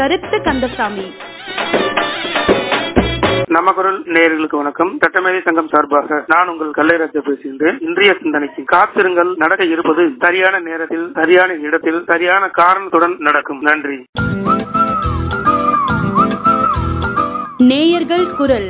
கருத்து கந்தசாமி நம்ம குரல் நேயர்களுக்கு வணக்கம் சட்டமேதை சங்கம் சார்பாக நான் உங்கள் கல்லைராஜா பேசுகின்றேன் இன்றைய சிந்தனைக்கு காத்திருங்கள் நடக்க இருப்பது சரியான நேரத்தில் சரியான இடத்தில் சரியான காரணத்துடன் நடக்கும் நன்றி நேயர்கள் குரல்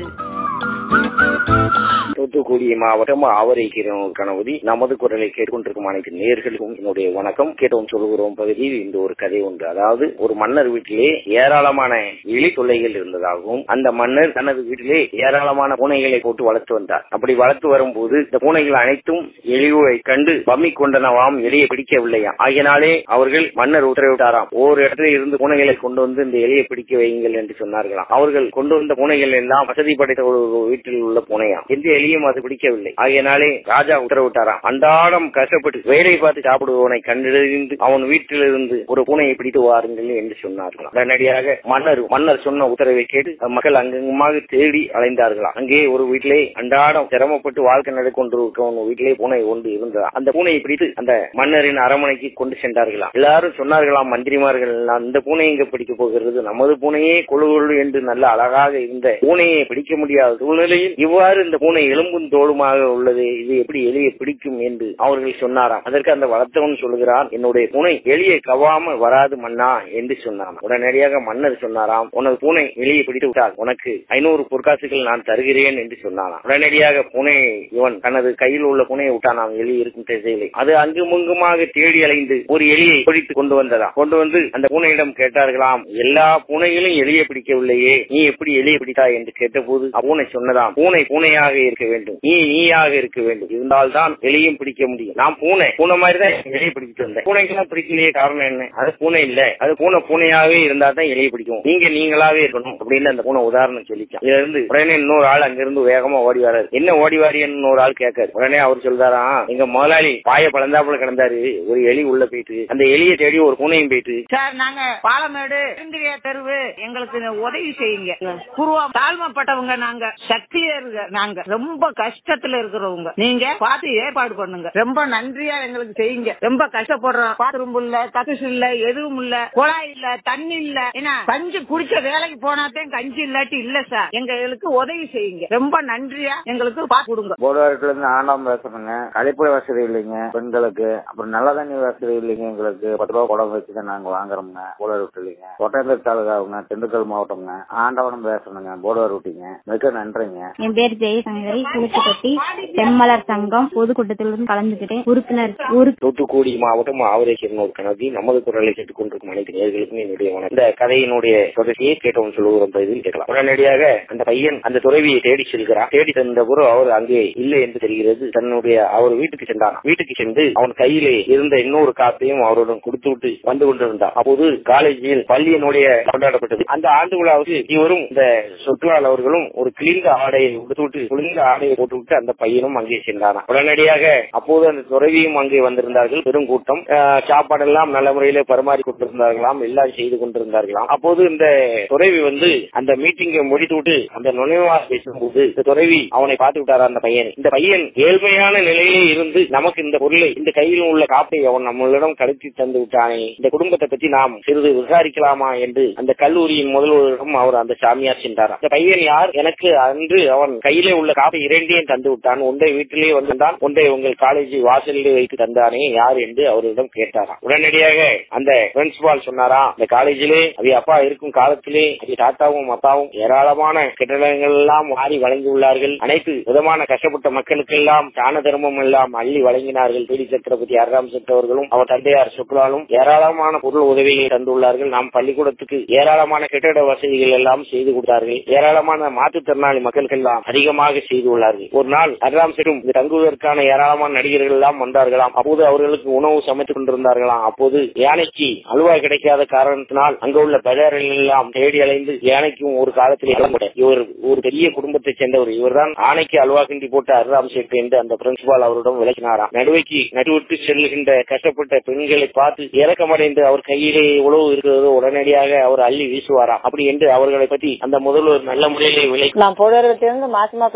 தூத்துக்குடி மாவட்டம் ஆவரைக்கிறோம் கணபதி நமது குரலை கேட்டுக்கொண்டிருக்கும் அனைத்து நேர்களுக்கும் என்னுடைய வணக்கம் கேட்டோம் சொல்லுகிறோம் பகுதியில் இந்த ஒரு கதை உண்டு அதாவது ஒரு மன்னர் வீட்டிலே ஏராளமான எலி தொல்லைகள் இருந்ததாகவும் அந்த மன்னர் தனது வீட்டிலே ஏராளமான பூனைகளை போட்டு வளர்த்து வந்தார் அப்படி வளர்த்து வரும்போது இந்த பூனைகள் அனைத்தும் எலியை கண்டு பம்மி கொண்டனவாம் எலியை பிடிக்கவில்லையாம் ஆகியனாலே அவர்கள் மன்னர் உத்தரவிட்டாராம் ஒவ்வொரு இடத்துல இருந்து பூனைகளை கொண்டு வந்து இந்த எலியை பிடிக்க வையுங்கள் என்று சொன்னார்களாம் அவர்கள் கொண்டு வந்த பூனைகள் எல்லாம் வசதி படைத்த ஒரு வீட்டில் உள்ள பூனையாம் எந்த எலியும் அது பிடிக்கவில்லை ஆகையினாலே ராஜா உத்தரவிட்டாராம் அன்றாடம் கஷ்டப்பட்டு வேலை பார்த்து சாப்பிடுபவனை கண்டறிந்து அவன் வீட்டிலிருந்து ஒரு பூனையை பிடித்து வாருங்கள் என்று சொன்னார்களாம் உடனடியாக மன்னர் மன்னர் சொன்ன உத்தரவை கேட்டு மக்கள் அங்கங்கமாக தேடி அலைந்தார்களாம் அங்கே ஒரு வீட்டிலே அன்றாடம் சிரமப்பட்டு வாழ்க்கை நடந்து கொண்டிருக்கிறவன் வீட்டிலே பூனை ஒன்று இருந்ததா அந்த பூனையை பிடித்து அந்த மன்னரின் அரமனைக்கு கொண்டு சென்றார்களாம் எல்லாரும் சொன்னார்களாம் மந்திரிமார்கள் எல்லாம் இந்த பூனை எங்க பிடிக்க போகிறது நமது பூனையே கொழு கொழு என்று நல்ல அழகாக இருந்த பூனையை பிடிக்க முடியாத சூழ்நிலையில் இவ்வாறு இந்த பூனை எலும்பும் தோளுமாக உள்ளது இது எப்படி எலியை பிடிக்கும் என்று அவர்கள் சொன்னாராம் அதற்கு அந்த வளர்த்தவன் சொல்லுகிறான் என்னுடைய பூனை எலியை கவாம வராது மன்னா என்று சொன்னான் உடனடியாக மன்னர் சொன்னாராம் உனது பூனை எலியை பிடித்து விட்டால் உனக்கு ஐநூறு பொற்காசுகள் நான் தருகிறேன் என்று சொன்னாராம் உடனடியாக பூனை இவன் தனது கையில் உள்ள பூனையை விட்டானாம் எலி இருக்கும் திசையிலே அது அங்கும் இங்குமாக தேடி அலைந்து ஒரு எலியை பிடித்து கொண்டு வந்ததா கொண்டு வந்து அந்த பூனையிடம் கேட்டார்களாம் எல்லா பூனைகளும் எலியை பிடிக்கவில்லையே நீ எப்படி எலியை பிடித்தாய் என்று கேட்டபோது பூனை சொன்னதாம் பூனை பூனையாக இருக்க வேண்டும் நீ நீயாக இருக்க வேண்டும் இருந்தால்தான் எலியும் பிடிக்க முடியும் நான் பூனை பூனை மாதிரி தான் எலியை பிடிச்சிட்டு வந்தேன் பூனைக்கெல்லாம் பிடிக்கலையே காரணம் என்ன அது பூனை இல்ல அது பூனை பூனையாவே இருந்தா தான் எலியை பிடிக்கும் நீங்க நீங்களாவே இருக்கணும் அப்படின்னு அந்த பூனை உதாரணம் சொல்லிச்சான் இதுல இருந்து உடனே இன்னொரு ஆள் அங்கிருந்து வேகமா ஓடி வராரு என்ன ஓடி வாரியன்னு ஒரு ஆள் கேட்காரு உடனே அவர் சொல்றாராம் எங்க முதலாளி பாய பழந்தாப்புல கிடந்தாரு ஒரு எலி உள்ள போயிட்டு அந்த எலியை தேடி ஒரு பூனையும் போயிட்டு சார் நாங்க பாலமேடு இந்திரியா தெருவு எங்களுக்கு இந்த உதவி செய்யுங்க குருவா தாழ்மைப்பட்டவங்க நாங்க சக்தியருங்க நாங்க ரொம்ப கஷ்டத்துல இருக்கிறவங்க நீங்க பார்த்து ஏற்பாடு பண்ணுங்க ரொம்ப நன்றியா எங்களுக்கு செய்யுங்க ரொம்ப கஷ்டப்படுறோம் பாத்ரூம் இல்ல கசிசு இல்ல எதுவும் இல்ல குழாய் இல்ல தண்ணி இல்ல என்ன கஞ்சி குடிச்ச வேலைக்கு போனாதான் கஞ்சி இல்லாட்டி இல்ல சார் எங்களுக்கு உதவி செய்யுங்க ரொம்ப நன்றியா எங்களுக்கு பார்த்து கொடுங்க போடுவாரத்துல இருந்து ஆண்டாம் பேசுறேங்க கழிப்பறை வசதி இல்லைங்க பெண்களுக்கு அப்புறம் நல்ல தண்ணி வசதி இல்லைங்க எங்களுக்கு பத்து ரூபா குடம் வச்சு தான் நாங்க வாங்குறோம்ங்க போடுவார் விட்டு இல்லைங்க ஒட்டந்தர் தாலுகாவுங்க திண்டுக்கல் மாவட்டம்ங்க ஆண்டவனம் பேசுறேங்க போடுவார் விட்டீங்க மிக நன்றிங்க என் பேர் ஜெயசங்கரி குளிச்சுப்பட்டி செம்மலர் சங்கம் பொதுக்கூட்டத்திலிருந்து கலந்துக்கிட்டேன் உறுப்பினர் உறு தூத்துக்குடி மாவட்டம் ஆவரேஸ்வரன் ஒரு கணக்கு நமது குரலை கேட்டுக்கொண்டிருக்கும் அனைத்து நேர்களுக்கும் என்னுடைய வணக்கம் இந்த கதையினுடைய தொடர்ச்சியை கேட்டவன் சொல்லுகிற பகுதியில் கேட்கலாம் உடனடியாக அந்த பையன் அந்த துறவியை தேடி செல்கிறான் தேடி சென்ற பிறகு அவர் அங்கே இல்லை என்று தெரிகிறது தன்னுடைய அவர் வீட்டுக்கு சென்றான் வீட்டுக்கு சென்று அவன் கையிலே இருந்த இன்னொரு காப்பையும் அவருடன் கொடுத்து விட்டு வந்து கொண்டிருந்தார் அப்போது காலேஜில் பள்ளியினுடைய கொண்டாடப்பட்டது அந்த ஆண்டு விழாவுக்கு இவரும் இந்த சொற்றால் அவர்களும் ஒரு கிழிந்த ஆடையை உடுத்துவிட்டு குளிர்ந்த ஆடையை போட்டுவிட்டு அந்த பையனும் அங்கே சென்றாராம் உடனடியாக அப்போது அந்த துறவியும் அங்கே வந்திருந்தார்கள் பெரும் கூட்டம் ஆஹ், சாப்பாடெல்லாம் நல்ல முறையில பரிமாறி கொண்டிருந்தார்களாம் எல்லாம் செய்து கொண்டிருந்தார்களாம் அப்போது இந்த துறவி வந்து அந்த மீட்டிங்கை முடித்துவிட்டு அந்த நுழைவா பேசும்போது இந்த துறவி அவனை பார்த்து விட்டாரா அந்த பையனை இந்த பையன் ஏழ்மையான நிலையிலே இருந்து நமக்கு இந்த பொருளை இந்த கையில் உள்ள காப்பை அவன் நம்மளிடம் கடத்தி தந்து விட்டானே இந்த குடும்பத்தை பற்றி நாம் சிறிது விசாரிக்கலாமா என்று அந்த கல்லூரியின் முதல்வரிடம் அவர் அந்த சாமியார் சென்றாராம் இந்த பையன் யார் எனக்கு அன்று அவன் கையிலே உள்ள காப்பை இரண்டையும் தந்து விட்டான் ஒன்றை வீட்டிலே வந்திருந்தான் ஒன்றை உங்கள் காலேஜ் வாசலிலே வைத்து தந்தானே யார் என்று அவரிடம் கேட்டாராம் உடனடியாக அந்த பிரின்சிபால் சொன்னாரா இந்த காலேஜிலே அவை அப்பா இருக்கும் காலத்திலே அவை தாத்தாவும் அப்பாவும் ஏராளமான கட்டிடங்கள் எல்லாம் மாறி வழங்கியுள்ளார்கள் அனைத்து விதமான கஷ்டப்பட்ட மக்களுக்கெல்லாம் தான தர்மம் எல்லாம் அள்ளி வழங்கினார்கள் பீடி சக்கரவர்த்தி அர்ராம் அவர்களும் அவர் தந்தையார் சுக்லாலும் ஏராளமான பொருள் உதவிகளை தந்துள்ளார்கள் நாம் பள்ளிக்கூடத்துக்கு ஏராளமான கட்டிட வசதிகள் எல்லாம் செய்து கொடுத்தார்கள் ஏராளமான மாற்றுத்திறனாளி மக்களுக்கு எல்லாம் அதிகமாக செய்துள்ளார்கள் ஒரு நாள் அர்ராம் செட்டும் தங்குவதற்கான ஏராளமான நடிகர்கள் எல்லாம் வந்தார்களாம் அப்போது அவர்களுக்கு உணவு சமைத்துக் கொண்டிருந்தார்களாம் அப்போது யானைக்கு அல்வா கிடைக்காத காரணத்தினால் அங்க உள்ள பஜார்கள் எல்லாம் தேடி அலைந்து யானைக்கும் ஒரு காலத்தில் இளம்பட இவர் ஒரு பெரிய குடும்பத்தைச் சேர்ந்தவர் இவர்தான் ஆணைக்கு அல்வா கிண்டி போட்ட அர்ராம் சேட்டு என்று அந்த பிரின்சிபால் அவரிடம் விளக்கினாராம் நடுவைக்கு நடுவிட்டு செல்கின்ற கஷ்டப்பட்ட பெண்களை பார்த்து இறக்கமடைந்து அவர் கையிலே உழவு இருக்கிறதோ உடனடியாக அவர் அள்ளி வீசுவாராம் அப்படி என்று அவர்களை பற்றி அந்த முதல்வர் நல்ல முறையிலே விளக்கி நான் போடுவரத்திலிருந்து மாசமா பேசுறேன் சார்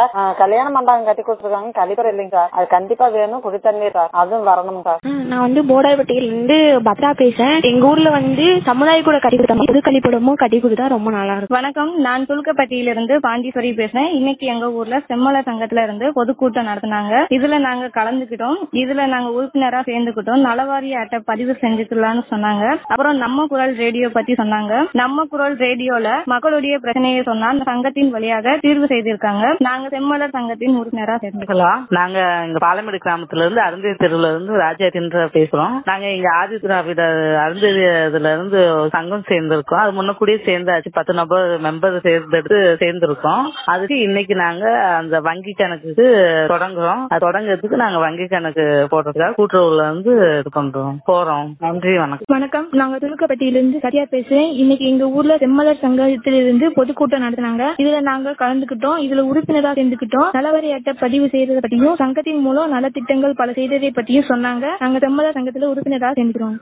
ஆ, கல்யாண மண்டபம் கட்டி கொடுத்துருக்காங்க கழிப்பறை இல்லைங்க சார் அது கண்டிப்பா வேணும் குடி தண்ணீர் சார் அதுவும் வரணும் சார் ம், நான் வந்து போடார்பட்டியில இருந்து பத்ரா பேசுறேன் எங்க ஊர்ல வந்து சமுதாய கூட கட்டி கொடுத்தாங்க பொது கழிப்பிடமும் கட்டி கொடுத்தா ரொம்ப நல்லா இருக்கும் வணக்கம் நான் துலுக்கப்பட்டியிலிருந்து பாண்டீஸ்வரி பேசுறேன் இன்னைக்கு எங்க ஊர்ல செம்மல சங்கத்துல இருந்து பொதுக்கூட்டம் நடத்தினாங்க இதுல நாங்க கலந்துக்கிட்டோம் இதுல நாங்க உறுப்பினரா சேர்ந்துக்கிட்டோம் நலவாரிய அட்டை பதிவு செஞ்சுக்கலாம்னு சொன்னாங்க அப்புறம் நம்ம குரல் ரேடியோ பத்தி சொன்னாங்க நம்ம குரல் ரேடியோல மக்களுடைய பிரச்சனையை சொன்னா அந்த சங்கத்தின் வழியாக தீர்வு செய்திருக்காங்க நாங்க செம்மலர் சங்கத்தின் உறுப்பினரா சேர்ந்துக்கலாம் நாங்க இங்க பாலமேடு கிராமத்துல இருந்து அருந்ததி தெருவுல இருந்து ராஜா தின்ற பேசுறோம் நாங்க இங்க ஆதி திராவிட அருந்ததி இதுல இருந்து ஒரு சங்கம் சேர்ந்திருக்கோம் அது முன்னக்கூடியே சேர்ந்தாச்சு பத்து நபர் மெம்பர் சேர்ந்தெடுத்து சேர்ந்திருக்கோம் அதுக்கு இன்னைக்கு நாங்க அந்த வங்கி கணக்குக்கு தொடங்குறோம் அது தொடங்குறதுக்கு நாங்க வங்கி கணக்கு போடுறதுக்காக கூட்டுறவுல இருந்து இது பண்றோம் போறோம் நன்றி வணக்கம் வணக்கம் நாங்க துலுக்கப்பட்டியிலிருந்து சரியா பேசுறேன் இன்னைக்கு எங்க ஊர்ல செம்மலர் சங்கத்திலிருந்து பொதுக்கூட்டம் நடத்தினாங்க இதுல நாங்க கலந்துக்கிட்டோம் இதுல உறுப்பினரா சேர்ந்துக்கிட்டோம் நலவரி அட்டை பதிவு செய்யறதை பத்தியும் சங்கத்தின் மூலம் நலத்திட்டங்கள் பல செய்ததை பத்தியும் சொன்னாங்க நாங்க செம்மலர் சங்கத்துல உறுப்பினரா சேர்ந்துக்கிறோம்